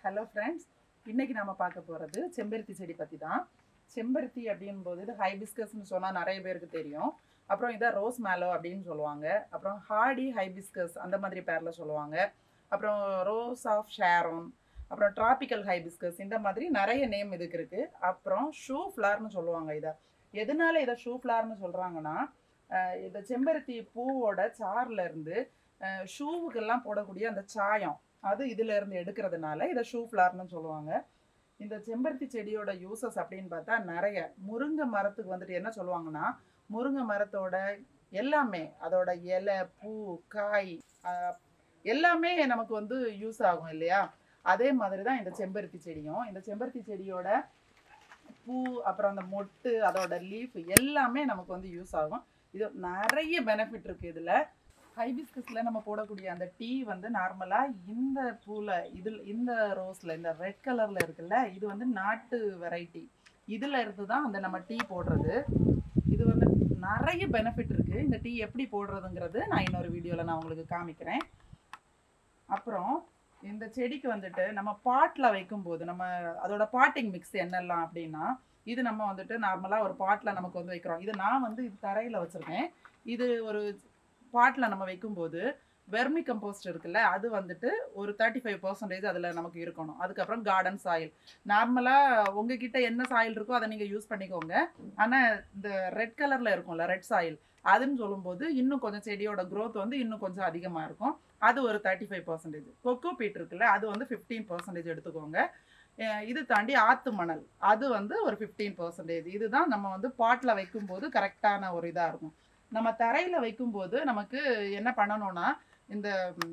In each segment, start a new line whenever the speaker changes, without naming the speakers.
hello friends இன்னைக்கு நம்ம பார்க்க போகிறது செம்பருத்தி செடி பற்றி தான் செம்பருத்தி அப்படின் போது இது ஹைபிஸ்கஸ்னு சொன்னால் நிறைய பேருக்கு தெரியும் அப்புறம் இதை ரோஸ் மேலோ அப்படின்னு சொல்லுவாங்க அப்புறம் ஹார்டி ஹைபிஸ்கஸ் அந்த மாதிரி பேரில் சொல்லுவாங்க அப்புறம் ரோஸ் ஆஃப் ஷேரோன் அப்புறம் டிராபிக்கல் ஹைபிஸ்கஸ் இந்த மாதிரி நிறைய நேம் இதுக்கு இருக்குது அப்புறம் ஷூ ஃப்ளார்னு சொல்லுவாங்க இதை எதனால இதை ஷூ ஃப்ளார்னு சொல்கிறாங்கன்னா இந்த செம்பருத்தி பூவோட சார்ல இருந்து அஹ், ஷூவுக்கெல்லாம் போடக்கூடிய அந்த சாயம் அது இதுல இருந்து எடுக்கிறதுனால இதை ஷூ ஃப்ளார்னு சொல்லுவாங்க இந்த செம்பருத்தி செடியோட யூசஸ் அப்படின்னு பார்த்தா நிறைய முருங்கை மரத்துக்கு வந்துட்டு என்ன சொல்லுவாங்கன்னா முருங்கை மரத்தோட எல்லாமே அதோட இலை பூ காய் ஆஹ், எல்லாமே நமக்கு வந்து யூஸ் ஆகும் இல்லையா அதே மாதிரி தான் இந்த செம்பருத்தி செடியும் இந்த செம்பருத்தி செடியோட பூ அப்புறம் அந்த மொட்டு அதோட லீஃப் எல்லாமே நமக்கு வந்து யூஸ் ஆகும் இது நிறைய பெனிஃபிட் இருக்கு இதுல ஹைபிஸ்கஸ்ல நம்ம போடக்கூடிய அந்த டீ வந்து நார்மலா இந்த பூல இதில் இந்த ரோஸ்ல இந்த ரெட் கலர்ல இருக்குல்ல இது வந்து நாட்டு வெரைட்டி இதுல இருந்து தான் அந்த நம்ம டீ போடுறது இது வந்து நிறைய பெனிஃபிட் இருக்கு இந்த டீ எப்படி போடுறதுங்கிறது நான் இன்னொரு வீடியோல நான் உங்களுக்கு காமிக்கிறேன் அப்புறம் இந்த செடிக்கு வந்துட்டு நம்ம பாட்ல வைக்கும்போது நம்ம அதோட பாட்டிங் மிக்ஸ் என்னெல்லாம் அப்படின்னா இது நம்ம வந்துட்டு நார்மலாக ஒரு பாட்டில் நமக்கு வந்து வைக்கிறோம் இது நான் வந்து இது தரையில் வச்சுருக்கேன் இது ஒரு பாட்டில் நம்ம வைக்கும்போது வெர்மி கம்போஸ்ட் இருக்குல்ல அது வந்துட்டு ஒரு தேர்ட்டி ஃபைவ் பர்சன்டேஜ் அதில் நமக்கு இருக்கணும் அதுக்கப்புறம் கார்டன் சாயில் நார்மலாக உங்ககிட்ட என்ன சாயில் இருக்கோ அதை நீங்கள் யூஸ் பண்ணிக்கோங்க ஆனால் இந்த ரெட் கலரில் இருக்கும்ல ரெட் சாயில் அதுன்னு சொல்லும்போது இன்னும் கொஞ்சம் செடியோட growth வந்து இன்னும் கொஞ்சம் அதிகமாக இருக்கும் அது ஒரு thirty five percentage cocoa peat இருக்குல்ல அது வந்து ஃபிஃப்டீன் பர்சன்டேஜ் எடுத்துக்கோங்க அஹ் இது தாண்டி ஆத்து மணல் அது வந்து ஒரு ஃபிஃப்டீன் பர்சன்டேஜ் இதுதான் நம்ம வந்து பாட்டில் வைக்கும்போது கரெக்டான ஒரு இதாக இருக்கும் நம்ம தரையில் வைக்கும்போது நமக்கு என்ன பண்ணணும்னா இந்த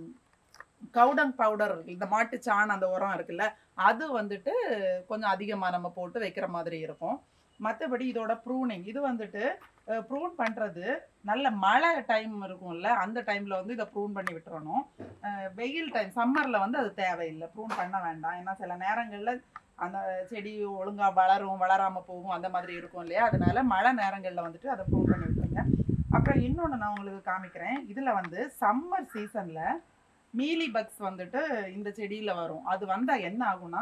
கவுடங் பவுடர் இந்த மாட்டு சாணம் அந்த உரம் இருக்குல்ல அது வந்துட்டு கொஞ்சம் அதிகமாக நம்ம போட்டு வைக்கிற மாதிரி இருக்கும் மற்றபடி இதோட ப்ரூனிங் இது வந்துட்டு ப்ரூன் பண்ணுறது நல்ல மழை டைம் இருக்கும்ல அந்த டைமில் வந்து இதை ப்ரூன் பண்ணி விட்டுறணும் அஹ் வெயில் டைம் சம்மரில் வந்து அது தேவையில்லை ப்ரூன் பண்ண வேண்டாம் ஏன்னா சில நேரங்களில் அந்த செடி ஒழுங்காக வளரும் வளராமல் போகும் அந்த மாதிரி இருக்கும் இல்லையா அதனால மழை நேரங்களில் வந்துட்டு அதை ப்ரூன் பண்ணி விட்டுருங்க அப்புறம் இன்னொன்று நான் உங்களுக்கு காமிக்கிறேன் இதில் வந்து சம்மர் சீசனில் மீலி பக்ஸ் வந்துட்டு இந்த செடியில் வரும் அது வந்தால் என்ன ஆகும்னா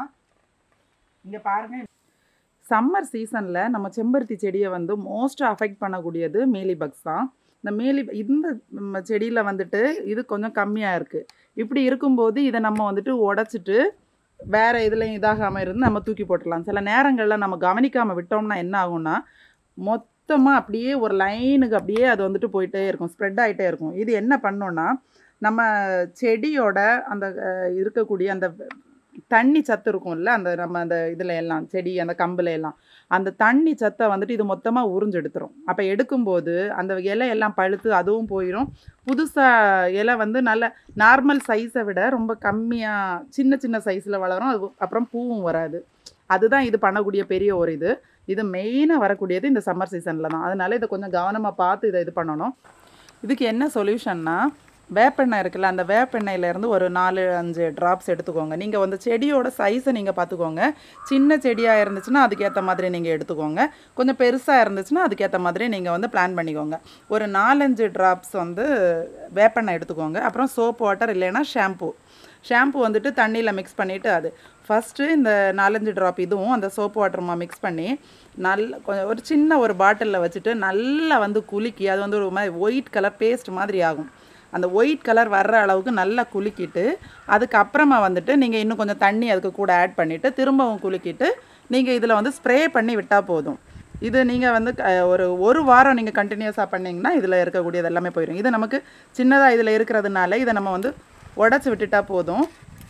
இங்கே பாருங்க சம்மர் சீசனில் நம்ம செம்பருத்தி செடியை வந்து மோஸ்ட் அஃபெக்ட் பண்ணக்கூடியது மீலி பக்ஸ் தான் இந்த மீலி இந்த செடியில் வந்துட்டு இது கொஞ்சம் கம்மியாக இருக்குது இப்படி இருக்கும்போது இதை நம்ம வந்துட்டு உடச்சிட்டு வேறு இதுலையும் இதாகாமல் இருந்து நம்ம தூக்கி போட்டுடலாம் சில நேரங்களில் நம்ம கவனிக்காமல் விட்டோம்னா என்ன ஆகும்னா மொத்தமாக அப்படியே ஒரு லைனுக்கு அப்படியே அது வந்துட்டு போயிட்டே இருக்கும் ஸ்ப்ரெட் ஆகிட்டே இருக்கும் இது என்ன பண்ணோன்னா நம்ம செடியோட அந்த அஹ், இருக்கக்கூடிய அந்த தண்ணி சத்து இருக்கும்ல அந்த நம்ம அந்த இதில் எல்லாம் செடி அந்த கம்பில் எல்லாம் அந்த தண்ணி சத்தை வந்துட்டு இது மொத்தமாக உறிஞ்சு எடுத்துரும் அப்போ எடுக்கும்போது அந்த இலை எல்லாம் பழுத்து அதுவும் போயிடும் புதுசாக இலை வந்து நல்ல நார்மல் சைஸை விட ரொம்ப கம்மியாக சின்ன சின்ன சைஸில் வளரும் அது அப்புறம் பூவும் வராது அதுதான் இது பண்ணக்கூடிய பெரிய ஒரு இது இது மெயினாக வரக்கூடியது இந்த சம்மர் சீசனில் தான் அதனால இதை கொஞ்சம் கவனமாக பார்த்து இதை இது பண்ணணும் இதுக்கு என்ன சொல்யூஷன்னா வேப்பெண்ணெய் இருக்குல்ல அந்த வேப்பெண்ணெயிலேருந்து ஒரு நாலு அஞ்சு ட்ராப்ஸ் எடுத்துக்கோங்க நீங்கள் வந்து செடியோட சைஸை நீங்கள் பார்த்துக்கோங்க சின்ன செடியாக இருந்துச்சுன்னா அதுக்கேற்ற மாதிரி நீங்கள் எடுத்துக்கோங்க கொஞ்சம் பெருசாக இருந்துச்சுன்னா அதுக்கேற்ற மாதிரி நீங்கள் வந்து பிளான் பண்ணிக்கோங்க ஒரு நாலஞ்சு ட்ராப்ஸ் வந்து வேப்பெண்ணெய் எடுத்துக்கோங்க அப்புறம் சோப் வாட்டர் இல்லைன்னா ஷாம்பு ஷாம்பு வந்துட்டு தண்ணியில் மிக்ஸ் பண்ணிவிட்டு அது ஃபஸ்ட்டு இந்த நாலஞ்சு ட்ராப் இதுவும் அந்த சோப் வாட்டருமா மிக்ஸ் பண்ணி நல்ல கொஞ்சம் ஒரு சின்ன ஒரு பாட்டிலில் வச்சுட்டு நல்லா வந்து குலுக்கி அது வந்து ஒரு மாதிரி ஒயிட் கலர் பேஸ்ட் மாதிரி ஆகும் அந்த ஒயிட் கலர் வர்ற அளவுக்கு நல்லா குலுக்கிட்டு அதுக்கப்புறமா வந்துட்டு நீங்கள் இன்னும் கொஞ்சம் தண்ணி அதுக்கு கூட ஆட் பண்ணிவிட்டு திரும்பவும் குலுக்கிட்டு நீங்கள் இதில் வந்து ஸ்ப்ரே பண்ணி விட்டால் போதும் இது நீங்கள் வந்து க- ஒரு ஒரு வாரம் நீங்கள் கண்டினியூஸாக பண்ணிங்கன்னா இதில் இருக்கக்கூடியது எல்லாமே போயிடும் இது நமக்கு சின்னதாக இதில் இருக்கிறதுனால இதை நம்ம வந்து உடச்சி விட்டுட்டா போதும்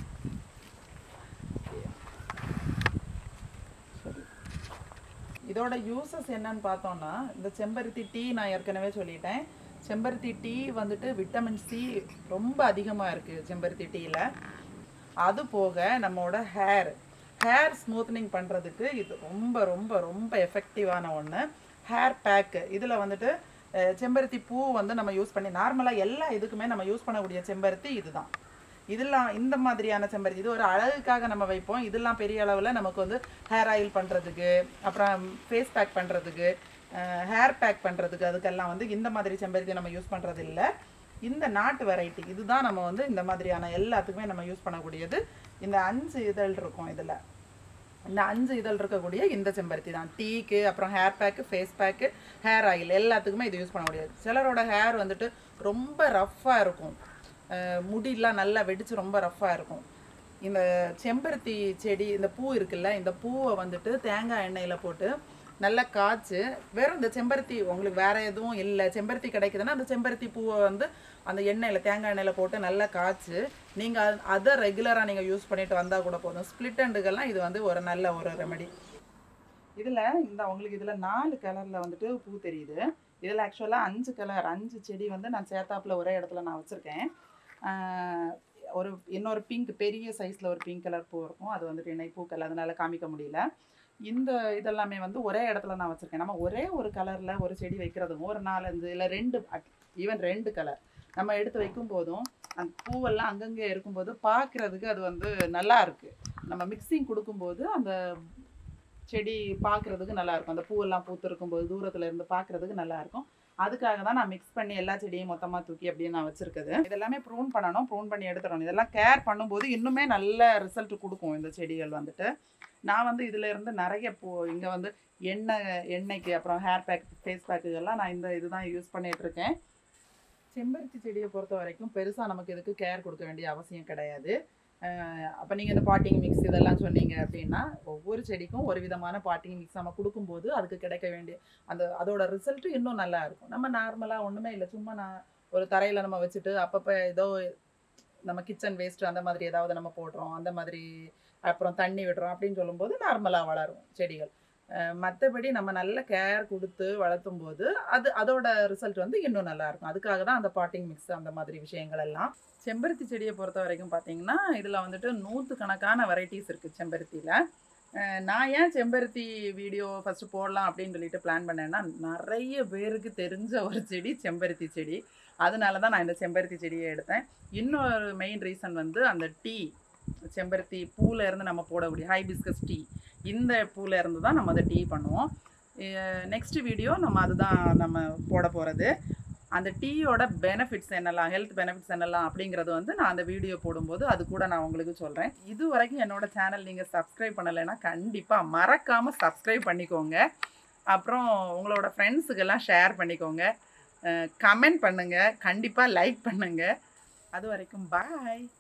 இதோட யூசஸ் என்னன்னு பார்த்தோம்னா இந்த செம்பருத்தி டீ நான் ஏற்கனவே சொல்லிட்டேன் செம்பருத்தி டீ வந்துட்டு விட்டமின் சி ரொம்ப அதிகமாக இருக்குது செம்பருத்தி டீயில் அது போக நம்மளோட ஹேர் ஹேர் ஸ்மூத்னிங் பண்ணுறதுக்கு இது ரொம்ப ரொம்ப ரொம்ப எஃபெக்டிவான ஒன்று ஹேர் பேக்கு இதில் வந்துட்டு அஹ், செம்பருத்தி பூ வந்து நம்ம யூஸ் பண்ணி நார்மலாக எல்லா இதுக்குமே நம்ம யூஸ் பண்ணக்கூடிய செம்பருத்தி இதுதான் இதெல்லாம் இந்த மாதிரியான செம்பருத்தி இது ஒரு அழகுக்காக நம்ம வைப்போம் இதெல்லாம் பெரிய அளவில் நமக்கு வந்து ஹேர் ஆயில் பண்ணுறதுக்கு அப்புறம் ஃபேஸ் பேக் பண்ணுறதுக்கு ஹேர் பேக் பண்ணுறதுக்கு அதுக்கெல்லாம் வந்து இந்த மாதிரி செம்பருத்தி நம்ம யூஸ் பண்ணுறது இல்லை இந்த நாட்டு வெரைட்டி இதுதான் நம்ம வந்து இந்த மாதிரியான எல்லாத்துக்குமே நம்ம யூஸ் பண்ணக்கூடியது இந்த அஞ்சு இதழ் இருக்கும் இதில் இந்த அஞ்சு இதழ் இருக்கக்கூடிய இந்த செம்பருத்தி தான் டீக்கு அப்புறம் ஹேர் பேக்கு ஃபேஸ் பேக்கு ஹேர் ஆயில் எல்லாத்துக்குமே இது யூஸ் பண்ண முடியாது சிலரோட ஹேர் வந்துட்டு ரொம்ப ரஃப்பாக இருக்கும் அஹ் முடியெல்லாம் நல்லா வெடிச்சு ரொம்ப ரஃப்பாக இருக்கும் இந்த செம்பருத்தி செடி இந்த பூ இருக்குல்ல இந்த பூவை வந்துட்டு தேங்காய் எண்ணெயில் போட்டு நல்லா காய்ச்சி வெறும் இந்த செம்பருத்தி உங்களுக்கு வேற எதுவும் இல்லை செம்பருத்தி கிடைக்குதுன்னா அந்த செம்பருத்தி பூவை வந்து அந்த எண்ணெயில் தேங்காய் எண்ணெயில் போட்டு நல்லா காய்ச்சி நீங்கள் அதை ரெகுலராக நீங்கள் யூஸ் பண்ணிட்டு வந்தால் கூட போதும் ஸ்ப்ளிட் அண்டுக்கெல்லாம் இது வந்து ஒரு நல்ல ஒரு ரெமெடி இதில் இந்த உங்களுக்கு இதில் நாலு கலரில் வந்துட்டு பூ தெரியுது இதில் ஆக்சுவலாக அஞ்சு கலர் அஞ்சு செடி வந்து நான் சேத்தாப்பில் ஒரே இடத்துல நான் வச்சுருக்கேன் ஒரு இன்னொரு பிங்க் பெரிய சைஸில் ஒரு பிங்க் கலர் பூ இருக்கும் அது வந்துட்டு இணை பூக்கள் அதனால காமிக்க முடியல இந்த இதெல்லாமே வந்து ஒரே இடத்துல நான் வச்சுருக்கேன் நம்ம ஒரே ஒரு கலரில் ஒரு செடி வைக்கிறதும் ஒரு நாலஞ்சு இல்லை ரெண்டு ஈவன் ரெண்டு கலர் நம்ம எடுத்து வைக்கும் போதும் அந்த பூவெல்லாம் அங்கங்கே இருக்கும்போது பார்க்குறதுக்கு அது வந்து நல்லா இருக்கு நம்ம மிக்சிங் கொடுக்கும்போது அந்த செடி பார்க்குறதுக்கு நல்லா இருக்கும் அந்த பூவெல்லாம் பூத்திருக்கும் போது தூரத்துல இருந்து பார்க்குறதுக்கு நல்லா இருக்கும் அதுக்காக தான் நான் மிக்ஸ் பண்ணி எல்லா செடியும் மொத்தமாக தூக்கி அப்படியே நான் வச்சிருக்குது இதெல்லாமே ப்ரூன் பண்ணணும் ப்ரூன் பண்ணி எடுத்துடணும் இதெல்லாம் கேர் பண்ணும்போது இன்னுமே நல்ல ரிசல்ட் கொடுக்கும் இந்த செடிகள் வந்துட்டு நான் வந்து இதுல இருந்து நிறைய பூ இங்கே வந்து எண்ணெய் எண்ணெய்க்கு அப்புறம் ஹேர் பேக் ஃபேஸ் பேக்குகள்லாம் நான் இந்த இதுதான் யூஸ் பண்ணிட்டு இருக்கேன் செம்பருத்தி செடியை பொறுத்த வரைக்கும் பெருசாக நமக்கு இதுக்கு கேர் கொடுக்க வேண்டிய அவசியம் கிடையாது அப்போ நீங்கள் இந்த பாட்டிங் மிக்ஸ் இதெல்லாம் சொன்னீங்க அப்படின்னா ஒவ்வொரு செடிக்கும் ஒரு விதமான பாட்டிங் மிக்ஸ் நம்ம கொடுக்கும்போது அதுக்கு கிடைக்க வேண்டிய அந்த அதோட ரிசல்ட்டு இன்னும் நல்லா இருக்கும் நம்ம நார்மலாக ஒன்றுமே இல்லை சும்மா நான் ஒரு தரையில் நம்ம வச்சுட்டு அப்பப்போ ஏதோ நம்ம கிச்சன் வேஸ்ட் அந்த மாதிரி ஏதாவது நம்ம போடுறோம் அந்த மாதிரி அப்புறம் தண்ணி விடுறோம் அப்படின்னு சொல்லும்போது நார்மலாக வளரும் செடிகள் மற்றபடி நம்ம நல்ல கேர் கொடுத்து வளர்த்தும் போது அது அதோட ரிசல்ட் வந்து இன்னும் நல்லா இருக்கும் அதுக்காக தான் அந்த பாட்டிங் மிக்ஸ் அந்த மாதிரி விஷயங்கள் எல்லாம் செம்பருத்தி செடியை பொறுத்த வரைக்கும் பார்த்தீங்கன்னா இதில் வந்துட்டு நூற்று கணக்கான வெரைட்டிஸ் இருக்குது செம்பருத்தியில் நான் ஏன் செம்பருத்தி வீடியோ ஃபஸ்ட்டு போடலாம் அப்படின்னு சொல்லிட்டு பிளான் பண்ணேன்னா நிறைய பேருக்கு தெரிஞ்ச ஒரு செடி செம்பருத்தி செடி அதனால தான் நான் இந்த செம்பருத்தி செடியை எடுத்தேன் இன்னொரு மெயின் ரீசன் வந்து அந்த டீ செம்பருத்தி பூவில் இருந்து நம்ம போடக்கூடிய ஹைபிஸ்கஸ் டீ இந்த பூவில் இருந்து தான் நம்ம அதை டீ பண்ணுவோம் நெக்ஸ்ட் வீடியோ நம்ம அதுதான் நம்ம போட போகிறது அந்த டீயோட பெனிஃபிட்ஸ் என்னெல்லாம் ஹெல்த் பெனிஃபிட்ஸ் என்னெல்லாம் அப்படிங்கிறது வந்து நான் அந்த வீடியோ போடும்போது அது கூட நான் உங்களுக்கு சொல்கிறேன் இது வரைக்கும் என்னோட சேனல் நீங்கள் சப்ஸ்கிரைப் பண்ணலைன்னா கண்டிப்பாக மறக்காமல் சப்ஸ்கிரைப் பண்ணிக்கோங்க அப்புறம் உங்களோட ஃப்ரெண்ட்ஸுக்கெல்லாம் ஷேர் பண்ணிக்கோங்க கமெண்ட் பண்ணுங்கள் கண்டிப்பாக லைக் பண்ணுங்கள் அது வரைக்கும் பாய்